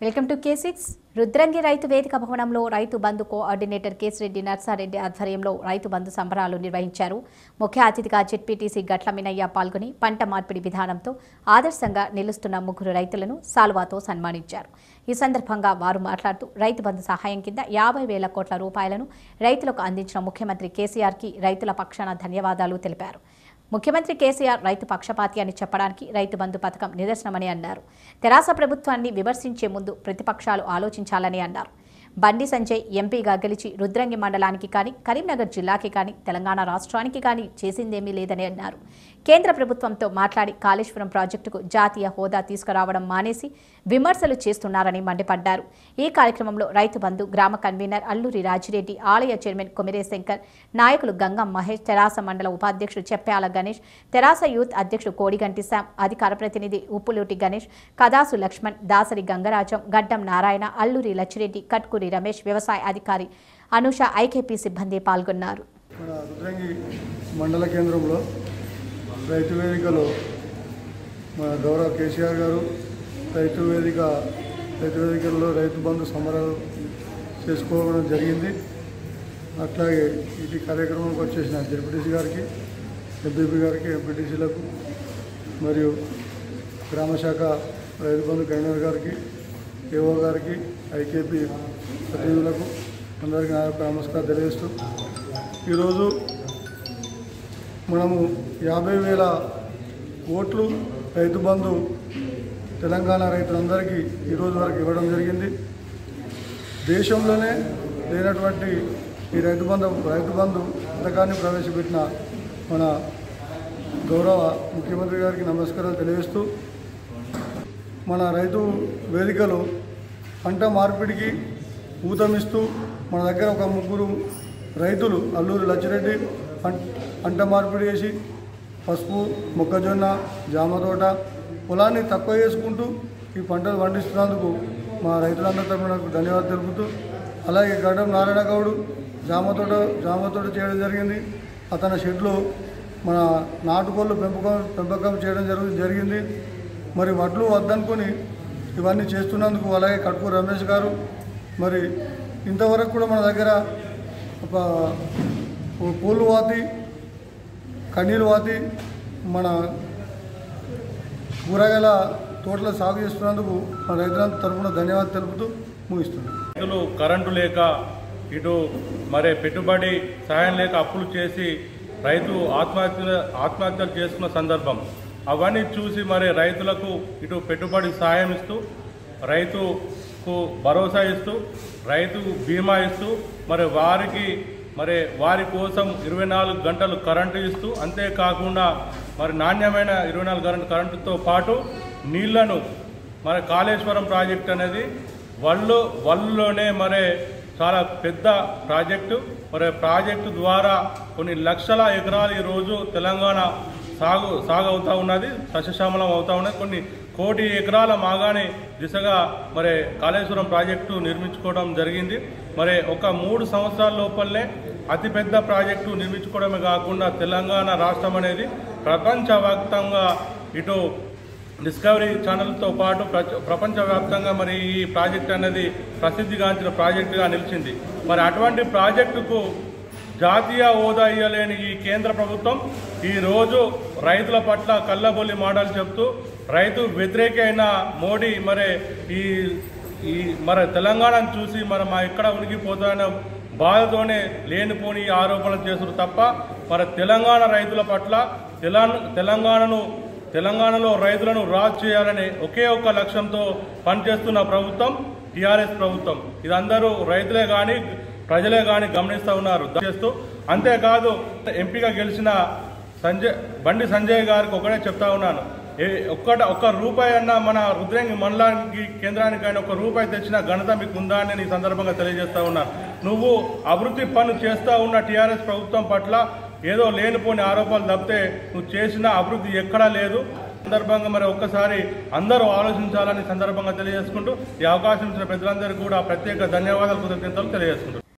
welcome to K six Rudrangi రైతు వేదిక భవనంలో రైతు బంధు కోఆర్డినేటర్ కేసిరెడ్డి నర్సారెడ్డి ఆధ్వర్యంలో రైతు బంధు సంబరాలు నిర్వహించారు ముఖ్య అతిథిగా జెడ్పీటీసీ గట్ల మినయ్య పాల్గొని పంట మార్పిడి విధానంతో ఆదర్శంగా నిలుస్తున్న ముగ్గురు రైతులను సాల్వాతో సన్మానించారు ఈ సందర్భంగా వారు మాట్లాడుతూ రైతు బంధు సహాయం కింద యాభై వేల కోట్ల రూపాయలను రైతులకు అందించిన ముఖ్యమంత్రి కేసీఆర్కి రైతుల పక్షాన ధన్యవాదాలు తెలిపారు ముఖ్యమంత్రి కేసీఆర్ రైతు పక్షపాతి అని చెప్పడానికి రైతు బంధు పథకం నిదర్శనమని అన్నారు తెరాస ప్రభుత్వాన్ని విమర్శించే ముందు ప్రతిపక్షాలు ఆలోచించాలని అన్నారు బండి సంజయ్ ఎంపీగా గెలిచి రుద్రంగి మండలానికి కానీ కరీంనగర్ జిల్లాకి కానీ తెలంగాణ రాష్ట్రానికి కానీ చేసిందేమీ లేదని అన్నారు కేంద్ర ప్రభుత్వంతో మాట్లాడి కాళేశ్వరం ప్రాజెక్టుకు జాతీయ హోదా తీసుకురావడం మానేసి విమర్శలు చేస్తున్నారని మండిపడ్డారు ఈ కార్యక్రమంలో రైతు బంధు గ్రామ కన్వీనర్ అల్లూరి రాజిరెడ్డి ఆలయ చైర్మన్ కొమిరే శంకర్ నాయకులు గంగం మహేష్ తెరాస మండల ఉపాధ్యక్షుడు చెప్పాల గణేష్ తెరాస యూత్ అధ్యక్షుడు కోడిగంటి శాం అధికార ప్రతినిధి ఉప్పులూటి గణేష్ కదాసు లక్ష్మణ్ దాసరి గంగరాజం గడ్డం నారాయణ అల్లూరి లచ్చిరెడ్డి కట్కూరి రమేష్ వ్యవసాయ అధికారి అనుష ఐకేపీ సిబ్బంది పాల్గొన్నారు మన రుద్రంగి మండల కేంద్రంలో రైతు వేదికలో మన గౌరవ కేసీఆర్ గారు రైతు వేదిక రైతు వేదికల్లో రైతు బంధు సమరాలు చేసుకోవడం జరిగింది అట్లాగే ఇది కార్యక్రమానికి వచ్చేసిన జడ్పీటీసీ గారికి ఎంపీపీ గారికి ఎంపీటీసీలకు మరియు గ్రామశాఖ రైతు బంధు కైనర్ గారికి ఏఓ గారికి ఐకేపీ ప్రతినిధులకు అందరికీ నా యొక్క నమస్కారం తెలియజేస్తూ ఈరోజు మనము యాభై వేల ఓట్లు రైతు బంధు తెలంగాణ రైతులందరికీ ఈరోజు వరకు ఇవ్వడం జరిగింది దేశంలోనే లేనటువంటి ఈ రైతు బంధు రైతు బంధు పథకాన్ని ప్రవేశపెట్టిన మన గౌరవ ముఖ్యమంత్రి గారికి నమస్కారాలు తెలియజేస్తూ మన రైతు వేదికలో పంట మార్పిడికి ఊతమిస్తూ మన దగ్గర ఒక ముగ్గురు రైతులు అల్లూరి లచ్చిరెడ్డి పం- పంట మార్పిడి చేసి పసుపు మొక్కజొన్న జామ తోట పొలాన్ని తక్కువ చేసుకుంటూ ఈ పంటలు పండిస్తున్నందుకు మా రైతులందరి తరఫున నాకు ధన్యవాదాలు తెలుపుతూ అలాగే గడ్డం నారాయణ గౌడు జామ తోట జామ తోట చేయడం జరిగింది అతని షెడ్లో మన నాటుకోళ్ళు పెంపకం పెంపకం చేయడం జరుగు జరిగింది మరి వడ్లు వద్దనుకొని ఇవన్నీ చేస్తున్నందుకు అలాగే కట్కు రమేష్ గారు మరి ఇంతవరకు కూడా మన దగ్గర ఒక ఒక పూలు వాతి కన్నీరు వాతి మన కూరగాయల తోటల సాగు చేస్తున్నందుకు మన రైతులందరి తరఫున ధన్యవాదాలు తెలుపుతూ ముగిస్తున్నాను రైతులు కరెంటు లేక ఇటు మరి పెట్టుబడి సహాయం లేక అప్పులు చేసి రైతు ఆత్మహత్య ఆత్మహత్యలు చేసుకున్న సందర్భం అవన్నీ చూసి మరి రైతులకు ఇటు పెట్టుబడి సహాయం ఇస్తూ రైతుకు భరోసా ఇస్తూ రైతు బీమా ఇస్తూ మరి వారికి మరి వారి కోసం ఇరవై నాలుగు గంటలు కరెంటు ఇస్తూ అంతేకాకుండా మరి నాణ్యమైన ఇరవై నాలుగు గంటల కరెంటుతో పాటు నీళ్లను మరి కాళేశ్వరం ప్రాజెక్ట్ అనేది వల్లు వల్లులోనే మరి చాలా పెద్ద ప్రాజెక్టు మరి ప్రాజెక్టు ద్వారా కొన్ని లక్షల ఎకరాలు ఈరోజు తెలంగాణ సాగు సాగు అవుతూ ఉన్నది సస్యశ్యామలం అవుతూ ఉన్నది కొన్ని కోటి ఎకరాల మాగానే దిశగా మరి కాళేశ్వరం ప్రాజెక్టు నిర్మించుకోవడం జరిగింది మరి ఒక మూడు సంవత్సరాల లోపలనే అతిపెద్ద ప్రాజెక్టు నిర్మించుకోవడమే కాకుండా తెలంగాణ రాష్ట్రం అనేది ప్రపంచవ్యాప్తంగా ఇటు డిస్కవరీ ఛానల్తో పాటు ప్రచ ప్రపంచవ్యాప్తంగా మరి ఈ ప్రాజెక్ట్ అనేది ప్రసిద్ధిగాంచిన ప్రాజెక్టుగా నిలిచింది మరి అటువంటి ప్రాజెక్టుకు జాతీయ హోదా ఇవ్వలేని ఈ కేంద్ర ప్రభుత్వం ఈరోజు రైతుల పట్ల కళ్ళబొల్లి మాటలు చెప్తూ రైతు వ్యతిరేక అయిన మోడీ మరి ఈ ఈ మరి తెలంగాణను చూసి మరి మా ఎక్కడ ఉనికిపోతాయన్న బాధతోనే లేనిపోని ఆరోపణలు చేస్తున్నారు తప్ప మరి తెలంగాణ రైతుల పట్ల తెలంగాణ తెలంగాణను తెలంగాణలో రైతులను రాజు చేయాలనే ఒకే ఒక్క లక్ష్యంతో పనిచేస్తున్న ప్రభుత్వం టీఆర్ఎస్ ప్రభుత్వం ఇది అందరూ రైతులే కానీ ప్రజలే కానీ గమనిస్తూ ఉన్నారు చేస్తూ అంతేకాదు ఎంపీగా గెలిచిన సంజయ్ బండి సంజయ్ గారికి ఒకటే చెప్తా ఉన్నాను ఏ ఒక్కట ఒక్క రూపాయి అన్న మన రుద్రంగి మండలానికి కేంద్రానికి ఆయన ఒక రూపాయి తెచ్చిన ఘనత మీకు ఉందా అని నేను ఈ సందర్భంగా తెలియజేస్తా ఉన్నా నువ్వు అభివృద్ధి పనులు చేస్తూ ఉన్న టీఆర్ఎస్ ప్రభుత్వం పట్ల ఏదో లేనిపోని ఆరోపణలు తప్పితే నువ్వు చేసిన అభివృద్ధి ఎక్కడా లేదు సందర్భంగా మరి ఒక్కసారి అందరూ ఆలోచించాలని సందర్భంగా తెలియజేసుకుంటూ ఈ అవకాశం ఇచ్చిన పెద్దలందరికీ కూడా ప్రత్యేక ధన్యవాదాలు కృతజ్ఞతలు తెలియజేసుకుంటున్నాను